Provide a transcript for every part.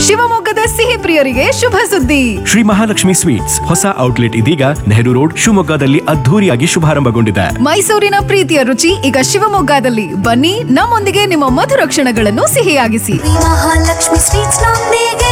ಶಿವಮೊಗ್ಗದ ಸಿಹಿ ಪ್ರಿಯರಿಗೆ ಶುಭ ಸುದ್ದಿ ಶ್ರೀ ಮಹಾಲಕ್ಷ್ಮಿ ಸ್ವೀಟ್ಸ್ ಹೊಸ ಔಟ್ಲೆಟ್ ಇದೀಗ ನೆಹರು ರೋಡ್ ಶಿವಮೊಗ್ಗದಲ್ಲಿ ಅದ್ಧೂರಿಯಾಗಿ ಶುಭಾರಂಭಗೊಂಡಿದೆ ಮೈಸೂರಿನ ಪ್ರೀತಿಯ ರುಚಿ ಈಗ ಶಿವಮೊಗ್ಗದಲ್ಲಿ ಬನ್ನಿ ನಮ್ಮೊಂದಿಗೆ ನಿಮ್ಮ ಮಧುರ ಕ್ಷಣಗಳನ್ನು ಸಿಹಿಯಾಗಿಸಿ ಮಹಾಲಕ್ಷ್ಮಿ ಸ್ವೀಟ್ಸ್ ನೊಂದಿಗೆ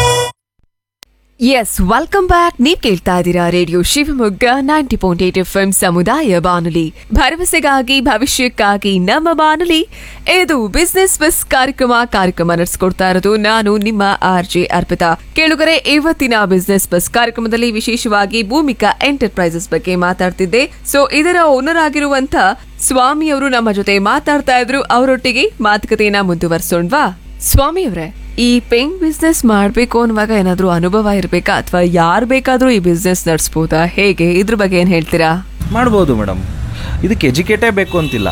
ಎಸ್ ವೆಲ್ಕಮ್ ಬ್ಯಾಕ್ ನೀವ್ ಕೇಳ್ತಾ ಇದ್ದೀರಾ radio Shivamogga ninety point eight F M ಸಮುದಾಯ ಬಾನುಲಿ ಭರವಸೆಗಾಗಿ ಭವಿಷ್ಯಕ್ಕಾಗಿ ನಮ್ಮ ಬಾನುಲಿ ಇದು ಬಿಸ್ನೆಸ್ ಬಸ್ ಕಾರ್ಯಕ್ರಮ ಕಾರ್ಯಕ್ರಮ ನಡೆಸ್ಕೊಡ್ತಾ ಇರೋದು ನಾನು ನಿಮ್ಮ ಆರ್ ಜೆ ಅರ್ಪಿತಾ ಕೇಳುಗರೆ ಇವತ್ತಿನ ಬಿಸ್ನೆಸ್ ಬಸ್ ಕಾರ್ಯಕ್ರಮದಲ್ಲಿ ವಿಶೇಷವಾಗಿ ಭೂಮಿಕಾ ಎಂಟರ್ಪ್ರೈಸಸ್ ಬಗ್ಗೆ ಮಾತಾಡ್ತಿದ್ದೆ ಸೊ ಇದರ ಓನರ್ ಆಗಿರುವಂತ ಸ್ವಾಮಿ ಅವರು ನಮ್ಮ ಜೊತೆ ಮಾತಾಡ್ತಾ ಇದ್ರು ಅವರೊಟ್ಟಿಗೆ ಮಾತುಕತೆಯನ್ನ ಮುಂದುವರ್ಸೋಣ್ವಾ ಸ್ವಾಮಿ ಅವರೇ ಈ ಪೇಂಟ್ ಬಿಸ್ನೆಸ್ ಮಾಡ್ಬೇಕು ಅನ್ನುವಾಗ ಏನಾದ್ರೂ ಅನುಭವ ಇರ್ಬೇಕಾ ಅಥವಾ ಯಾರು ಬೇಕಾದ್ರೂ ಈ ಬಿಸ್ನೆಸ್ ನಡೆಸ್ಬೋದಾ ಹೇಗೆ ಇದ್ರ ಬಗ್ಗೆ ಏನ್ ಹೇಳ್ತೀರಾ ಮಾಡ್ಬೋದು ಮೇಡಮ್ ಇದಕ್ಕೆ ಎಜುಕೇಟೇ ಬೇಕು ಅಂತಿಲ್ಲ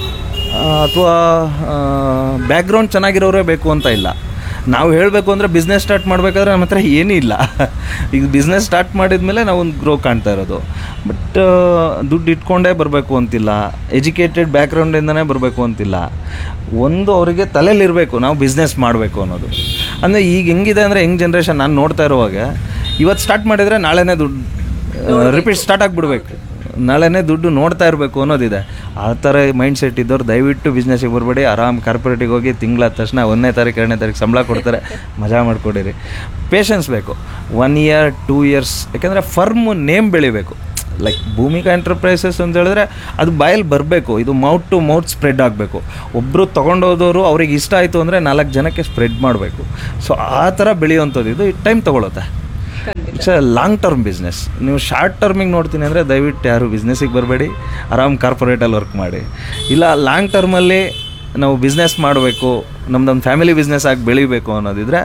ಅಥವಾ ಬ್ಯಾಕ್ಗ್ರೌಂಡ್ ಚೆನ್ನಾಗಿರೋರೇ ಬೇಕು ಅಂತ ಇಲ್ಲ ನಾವು ಹೇಳಬೇಕು ಅಂದರೆ ಬಿಸ್ನೆಸ್ ಸ್ಟಾರ್ಟ್ ಮಾಡಬೇಕಾದ್ರೆ ನಮ್ಮ ಹತ್ರ ಏನೂ ಇಲ್ಲ ಈಗ ಬಿಸ್ನೆಸ್ ಸ್ಟಾರ್ಟ್ ಮಾಡಿದ್ಮೇಲೆ ನಾವು ಒಂದು ಗ್ರೋ ಕಾಣ್ತಾ ಇರೋದು ಬಟ್ ದುಡ್ಡು ಇಟ್ಕೊಂಡೇ ಬರಬೇಕು ಅಂತಿಲ್ಲ ಎಜುಕೇಟೆಡ್ ಬ್ಯಾಕ್ಗ್ರೌಂಡಿಂದನೇ ಬರಬೇಕು ಅಂತಿಲ್ಲ ಒಂದು ಅವರಿಗೆ ತಲೆಯಲ್ಲಿರಬೇಕು ನಾವು ಬಿಸ್ನೆಸ್ ಮಾಡಬೇಕು ಅನ್ನೋದು ಅಂದರೆ ಈಗ ಹೆಂಗಿದೆ ಅಂದರೆ ಹೆಂಗ್ ಜನ್ರೇಷನ್ ನಾನು ನೋಡ್ತಾ ಇರುವಾಗ ಇವತ್ತು ಸ್ಟಾರ್ಟ್ ಮಾಡಿದರೆ ನಾಳೆನೇ ದುಡ್ಡು ರಿಪೀಟ್ ಸ್ಟಾರ್ಟ್ ಆಗಿಬಿಡ್ಬೇಕು ನಾಳೆನೇ ದುಡ್ಡು ನೋಡ್ತಾ ಇರಬೇಕು ಅನ್ನೋದಿದೆ ಆ ಥರ ಮೈಂಡ್ ಸೆಟ್ ಇದ್ದವ್ರು ದಯವಿಟ್ಟು ಬಿಸ್ನೆಸ್ಸಿಗೆ ಬರಬೇಡಿ ಆರಾಮ್ ಕಾರ್ಪೊರೇಟಿಗೆ ಹೋಗಿ ತಿಂಗಳಾದ ತಕ್ಷಣ ಒಂದನೇ ತಾರೀಕು ಎರಡನೇ ತಾರೀಕು ಸಂಬಳ ಕೊಡ್ತಾರೆ ಮಜಾ ಮಾಡ್ಕೊಡಿರಿ ಪೇಷನ್ಸ್ ಬೇಕು ಒನ್ ಇಯರ್ ಟೂ ಇಯರ್ಸ್ ಯಾಕೆಂದರೆ ಫರ್ಮ್ ನೇಮ್ ಬೆಳಿಬೇಕು ಲೈಕ್ ಭೂಮಿಕಾ ಎಂಟರ್ಪ್ರೈಸಸ್ ಅಂತ ಹೇಳಿದ್ರೆ ಅದು ಬಾಯಲ್ಲಿ ಬರಬೇಕು ಇದು ಮೌತ್ ಟು ಮೌತ್ ಸ್ಪ್ರೆಡ್ ಆಗಬೇಕು ಒಬ್ಬರು ತೊಗೊಂಡೋದವರು ಅವ್ರಿಗೆ ಇಷ್ಟ ಆಯಿತು ಅಂದರೆ ನಾಲ್ಕು ಜನಕ್ಕೆ ಸ್ಪ್ರೆಡ್ ಮಾಡಬೇಕು ಸೊ ಆ ಥರ ಬೆಳೆಯುವಂಥದ್ದು ಇದು ಟೈಮ್ ತೊಗೊಳುತ್ತೆ it's a long term business ನೀವು ಶಾರ್ಟ್ ಟರ್ಮಿಗೆ ನೋಡ್ತೀನಿ ಅಂದರೆ ದಯವಿಟ್ಟು ಯಾರು ಬಿಸ್ನೆಸ್ಸಿಗೆ ಬರಬೇಡಿ ಆರಾಮ್ ಕಾರ್ಪೊರೇಟಲ್ಲಿ ವರ್ಕ್ ಮಾಡಿ ಇಲ್ಲ ಲಾಂಗ್ ಟರ್ಮಲ್ಲಿ ನಾವು ಬಿಸ್ನೆಸ್ ಮಾಡಬೇಕು ನಮ್ದೊಂದು ಫ್ಯಾಮಿಲಿ ಬಿಸ್ನೆಸ್ ಆಗಿ ಬೆಳಿಬೇಕು ಅನ್ನೋದಿದ್ರೆ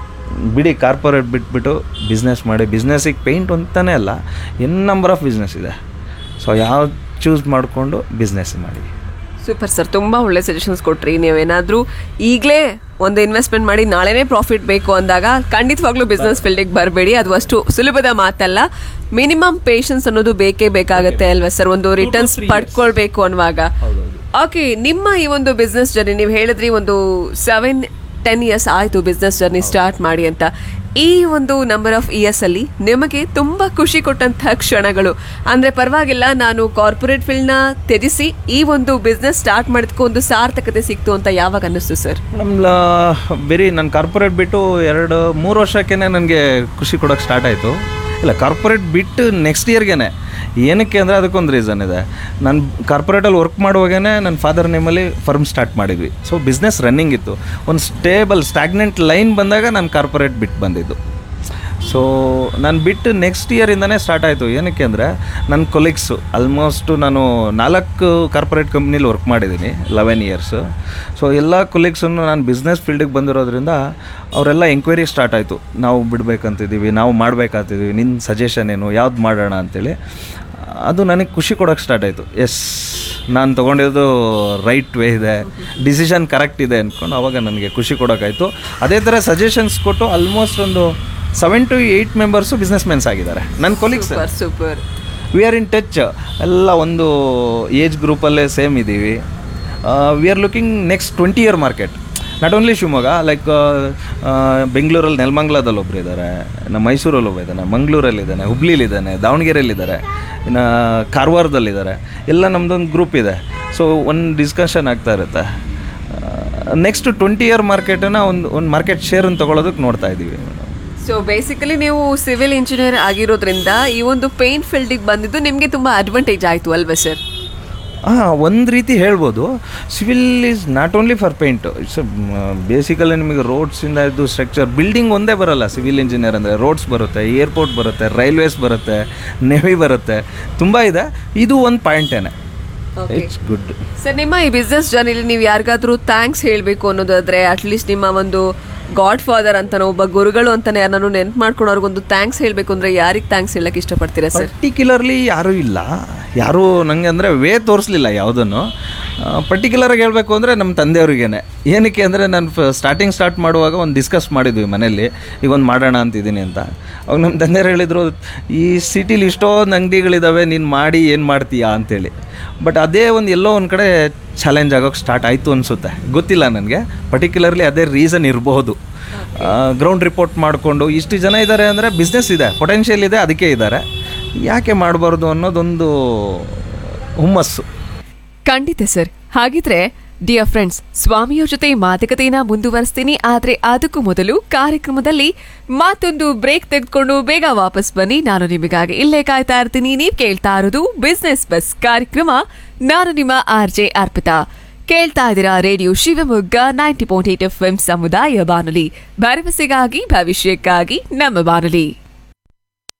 ಬಿಡಿ ಕಾರ್ಪೊರೇಟ್ ಬಿಟ್ಬಿಟ್ಟು ಬಿಸ್ನೆಸ್ ಮಾಡಿ ಬಿಸ್ನೆಸ್ಸಿಗೆ ಪೇಂಟ್ ಅಂತಲೇ ಅಲ್ಲ ಎನ್ ನಂಬರ್ ಆಫ್ ಬಿಸ್ನೆಸ್ ಇದೆ ಸೊ ಯಾವ್ದು ಚೂಸ್ ಮಾಡಿಕೊಂಡು ಬಿಸ್ನೆಸ್ ಮಾಡಿ ಸೂಪರ್ ಸರ್ ತುಂಬಾ ಒಳ್ಳೆ ಸಜೆಷನ್ಸ್ ಕೊಟ್ರಿ ನೀವೇನಾದ್ರೂ ಈಗಲೇ ಒಂದು ಇನ್ವೆಸ್ಟ್ಮೆಂಟ್ ಮಾಡಿ ನಾಳೆನೇ ಪ್ರಾಫಿಟ್ ಬೇಕು ಅಂದಾಗ ಖಂಡಿತವಾಗ್ಲೂ ಬಿಸ್ನೆಸ್ ಫೀಲ್ಡಿಗೆ ಬರಬೇಡಿ ಅದು ಅಷ್ಟು ಸುಲಭದ ಮಾತಲ್ಲ ಮಿನಿಮಮ್ ಪೇಷನ್ಸ್ ಅನ್ನೋದು ಬೇಕೇ ಬೇಕಾಗತ್ತೆ ಅಲ್ವಾ ಸರ್ ಒಂದು ರಿಟರ್ನ್ಸ್ ಪಡ್ಕೊಳ್ಬೇಕು ಅನ್ನುವಾಗ ಓಕೆ ನಿಮ್ಮ ಈ ಒಂದು ಬಿಸ್ನೆಸ್ ಜರ್ನಿ ನೀವು ಹೇಳಿದ್ರಿ ಒಂದು ಸೆವೆನ್ ಟೆನ್ ಇಯರ್ಸ್ ಆಯಿತು ಬಿಸ್ನೆಸ್ ಜರ್ನಿ ಸ್ಟಾರ್ಟ್ ಮಾಡಿ ಅಂತ ಈ ಒಂದು ನಂಬರ್ ಆಫ್ ಇಯರ್ಸ್ ಅಲ್ಲಿ ನಿಮಗೆ ತುಂಬಾ ಖುಷಿ ಕೊಟ್ಟಂತಹ ಕ್ಷಣಗಳು ಅಂದ್ರೆ ಪರವಾಗಿಲ್ಲ ನಾನು ಕಾರ್ಪೊರೇಟ್ ಫೀಲ್ಡ್ ನ ತ್ಯಜಿಸಿ ಈ ಒಂದು ಬಿಸ್ನೆಸ್ ಸ್ಟಾರ್ಟ್ ಮಾಡಿದ್ಕೋ ಒಂದು ಸಾರ್ಥಕತೆ ಸಿಕ್ತು ಅಂತ ಯಾವಾಗ ಅನ್ನಿಸ್ತು ಸರ್ ನಮ್ಮ ಬೇರೆ ನಾನು ಕಾರ್ಪೊರೇಟ್ ಬಿಟ್ಟು ಎರಡು ಮೂರು ವರ್ಷಕ್ಕೇ ನನಗೆ ಖುಷಿ ಕೊಡೋಕ್ಕೆ ಸ್ಟಾರ್ಟ್ ಆಯಿತು ಇಲ್ಲ ಕಾರ್ಪೊರೇಟ್ ಬಿಟ್ಟು ನೆಕ್ಸ್ಟ್ ಇಯರ್ಗೆ ಏನಕ್ಕೆ ಅಂದರೆ ಅದಕ್ಕೊಂದು ರೀಸನ್ ಇದೆ ನಾನು ಕಾರ್ಪೊರೇಟಲ್ಲಿ ವರ್ಕ್ ಮಾಡುವಾಗೇ ನನ್ನ ಫಾದರ್ ನೇಮಲ್ಲಿ ಫರ್ಮ್ ಸ್ಟಾರ್ಟ್ ಮಾಡಿದ್ವಿ ಸೊ ಬಿಸ್ನೆಸ್ ರನ್ನಿಂಗ್ ಇತ್ತು ಒಂದು ಸ್ಟೇಬಲ್ ಸ್ಟ್ಯಾಗ್ನೆಂಟ್ ಲೈನ್ ಬಂದಾಗ ನಾನು ಕಾರ್ಪೊರೇಟ್ ಬಿಟ್ಟು ಬಂದಿದ್ದು ಸೊ ನಾನು ಬಿಟ್ಟು ನೆಕ್ಸ್ಟ್ ಇಯರಿಂದನೇ ಸ್ಟಾರ್ಟ್ ಆಯಿತು ಏನಕ್ಕೆ ಅಂದರೆ ನನ್ನ ಕೊಲೀಗ್ಸು ಆಲ್ಮೋಸ್ಟು ನಾನು ನಾಲ್ಕು ಕಾರ್ಪೊರೇಟ್ ಕಂಪ್ನಿಲಿ ವರ್ಕ್ ಮಾಡಿದ್ದೀನಿ ಲೆವೆನ್ ಇಯರ್ಸು ಸೊ ಎಲ್ಲ ಕೊಲೀಗ್ಸನ್ನು ನಾನು ಬಿಸ್ನೆಸ್ ಫೀಲ್ಡಿಗೆ ಬಂದಿರೋದ್ರಿಂದ ಅವರೆಲ್ಲ ಎಂಕ್ವೈರಿ ಸ್ಟಾರ್ಟ್ ಆಯಿತು ನಾವು ಬಿಡಬೇಕಂತಿದ್ದೀವಿ ನಾವು ಮಾಡಬೇಕಂತಿದ್ದೀವಿ ನಿನ್ನ ಸಜೆಷನ್ ಏನು ಯಾವ್ದು ಮಾಡೋಣ ಅಂತೇಳಿ ಅದು ನನಗೆ ಖುಷಿ ಕೊಡೋಕ್ಕೆ ಸ್ಟಾರ್ಟ್ ಆಯಿತು ಎಸ್ ನಾನು ತೊಗೊಂಡಿರೋದು ರೈಟ್ ವೇ ಇದೆ ಡಿಸಿಷನ್ ಕರೆಕ್ಟ್ ಇದೆ ಅಂದ್ಕೊಂಡು ಅವಾಗ ನನಗೆ ಖುಷಿ ಕೊಡೋಕ್ಕಾಯಿತು ಅದೇ ಥರ ಸಜೆಷನ್ಸ್ ಕೊಟ್ಟು ಆಲ್ಮೋಸ್ಟ್ ಒಂದು seven to eight members business mens ಆಗಿದ್ದಾರೆ ನನ್ನ colleagues super super we are in touch ಎಲ್ಲ ಒಂದು ಏಜ್ ಗ್ರೂಪಲ್ಲೇ ಸೇಮ್ ಇದ್ದೀವಿ we are looking next twenty year market not only Shivamogga like ಬೆಂಗಳೂರಲ್ಲಿ ನೆಲಮಂಗ್ಲದಲ್ಲಿ ಒಬ್ರು ಇದ್ದಾರೆ ನಮ್ಮ ಮೈಸೂರಲ್ಲಿ ಒಬ್ಬ ಇದ್ದಾನೆ ಮಂಗಳೂರಲ್ಲಿದ್ದಾನೆ ಹುಬ್ಳಿಲಿದ್ದಾನೆ ದಾವಣಗೆರೆಯಲ್ಲಿದ್ದಾರೆ ಇನ್ನು ಕಾರವಾರದಲ್ಲಿದ್ದಾರೆ ಎಲ್ಲ ನಮ್ಮದೊಂದು ಗ್ರೂಪ್ ಇದೆ ಸೊ ಒಂದು ಡಿಸ್ಕಷನ್ ಆಗ್ತಾ ಇರುತ್ತೆ ನೆಕ್ಸ್ಟ್ ಟ್ವೆಂಟಿ ಇಯರ್ ಮಾರ್ಕೆಟನ್ನು ಒಂದು ಒಂದು ಮಾರ್ಕೆಟ್ ಶೇರನ್ನು ತೊಗೊಳೋದಕ್ಕೆ ನೋಡ್ತಾ ಇದ್ದೀವಿ ಸೊ ಬೇಸಿಕಲಿ ನೀವು ಸಿವಿಲ್ ಇಂಜಿನಿಯರ್ ಆಗಿರೋದ್ರಿಂದ ಈ ಒಂದು ಪೇಂಟ್ ಫೀಲ್ಡಿಗೆ ಬಂದಿದ್ದು ನಿಮಗೆ ತುಂಬಾ ಅಡ್ವಾಂಟೇಜ್ ಆಯ್ತು ಅಲ್ವಾ ಸರ್ ಹಾಂ ಒಂದು ರೀತಿ ಹೇಳ್ಬೋದು civil is not only for paint it's basically ನಿಮಗೆ ರೋಡ್ಸಿಂದ ಇದು ಸ್ಟ್ರಕ್ಚರ್ ಬಿಲ್ಡಿಂಗ್ ಒಂದೇ ಬರಲ್ಲ ಸಿವಿಲ್ ಇಂಜಿನಿಯರ್ ಅಂದರೆ ರೋಡ್ಸ್ ಬರುತ್ತೆ ಏರ್ಪೋರ್ಟ್ ಬರುತ್ತೆ ರೈಲ್ವೇಸ್ ಬರುತ್ತೆ ನೆವಿ ಬರುತ್ತೆ ತುಂಬ ಇದೆ ಇದು ಒಂದು ಪಾಯಿಂಟೇನೆ ಇಟ್ಸ್ ಗುಡ್ ಸರ್ ನಿಮ್ಮ ಈ ಬಿಸ್ನೆಸ್ ಜರ್ನಿಲಿ ನೀವು ಯಾರಿಗಾದ್ರೂ ಥ್ಯಾಂಕ್ಸ್ ಹೇಳಬೇಕು ಅನ್ನೋದಾದ್ರೆ ಅಟ್ಲೀಸ್ಟ್ ನಿಮ್ಮ ಒಂದು ಗಾಡ್ ಫಾದರ್ ಅಂತಾನೋ ಒಬ್ಬ ಗುರುಗಳು ಅಂತಾನೆ ಯಾರನ್ನು ನೆನ್ಪು ಮಾಡ್ಕೊಳೋರ್ಗೊಂದು ಥ್ಯಾಂಕ್ಸ್ ಹೇಳಬೇಕು ಅಂದ್ರೆ ಯಾರಿಗೆ ಥ್ಯಾಂಕ್ಸ್ ಹೇಳಕ್ ಇಷ್ಟಪಡ್ತೀರಾ ಸರ್ ಪರ್ಟಿಕ್ಯುಲರ್ಲಿ ಯಾರೂ ಇಲ್ಲ ಯಾರೂ ನನಗೆ ಅಂದರೆ ವೇ ತೋರಿಸ್ಲಿಲ್ಲ ಯಾವುದನ್ನು ಪರ್ಟಿಕ್ಯುಲರಾಗಿ ಹೇಳಬೇಕು ಅಂದರೆ ನಮ್ಮ ತಂದೆಯವ್ರಿಗೇನೆ ಏನಕ್ಕೆ ಅಂದರೆ ನಾನು ಸ್ಟಾರ್ಟಿಂಗ್ ಸ್ಟಾರ್ಟ್ ಮಾಡುವಾಗ ಒಂದು ಡಿಸ್ಕಸ್ ಮಾಡಿದ್ವಿ ಮನೇಲಿ ಈಗ ಒಂದು ಮಾಡೋಣ ಅಂತಿದ್ದೀನಿ ಅಂತ ಅವಾಗ ನಮ್ಮ ತಂದೆಯವ್ರು ಹೇಳಿದರು ಈ ಸಿಟಿಲಿ ಇಷ್ಟೊಂದು ಅಂಗಡಿಗಳಿದ್ದಾವೆ ನೀನು ಮಾಡಿ ಏನು ಮಾಡ್ತೀಯಾ ಅಂತೇಳಿ ಬಟ್ ಅದೇ ಒಂದು ಎಲ್ಲೋ ಒಂದು ಕಡೆ ಚಾಲೆಂಜ್ ಆಗೋಕ್ಕೆ ಸ್ಟಾರ್ಟ್ ಆಯಿತು ಅನಿಸುತ್ತೆ ಗೊತ್ತಿಲ್ಲ ನನಗೆ ಪರ್ಟಿಕ್ಯುಲರ್ಲಿ ಅದೇ ರೀಸನ್ ಇರಬಹುದು ಗ್ರೌಂಡ್ ರಿಪೋರ್ಟ್ ಮಾಡಿಕೊಂಡು ಇಷ್ಟು ಜನ ಇದ್ದಾರೆ ಅಂದರೆ ಬಿಸ್ನೆಸ್ ಇದೆ ಪೊಟೆನ್ಷಿಯಲ್ ಇದೆ ಅದಕ್ಕೆ ಇದ್ದಾರೆ ಯಾಕೆ ಮಾಡಬಾರ್ದು ಅನ್ನೋದೊಂದು ಹುಮ್ಮಸ್ಸು ಖಂಡಿತ ಸರ್ ಹಾಗಿದ್ರೆ ಡಿಯರ್ ಫ್ರೆಂಡ್ಸ್ ಸ್ವಾಮಿಯವ್ರ ಜೊತೆ ಮಾತುಕತೆಯನ್ನ ಮುಂದುವರಿಸ್ತೀನಿ ಆದ್ರೆ ಅದಕ್ಕೂ ಮೊದಲು ಕಾರ್ಯಕ್ರಮದಲ್ಲಿ ಮತ್ತೊಂದು ಬ್ರೇಕ್ ತೆಗೆದುಕೊಂಡು ಬೇಗ ವಾಪಸ್ ಬನ್ನಿ ನಾನು ನಿಮಗಾಗಿ ಇಲ್ಲೇ ಕಾಯ್ತಾ ಇರ್ತೀನಿ ನೀವ್ ಕೇಳ್ತಾ ಇರೋದು ಬಿಸ್ನೆಸ್ ಬಸ್ ಕಾರ್ಯಕ್ರಮ ನಾನು ನಿಮ್ಮ ಆರ್ ಜೆ ಅರ್ಪಿತಾ ಕೇಳ್ತಾ ಇದ್ದೀರಾ radio Shivamogga ninety point eight F M ಸಮುದಾಯ ಬಾನುಲಿ ಭರವಸೆಗಾಗಿ ಭವಿಷ್ಯಕ್ಕಾಗಿ ನಮ್ಮ ಬಾನುಲಿ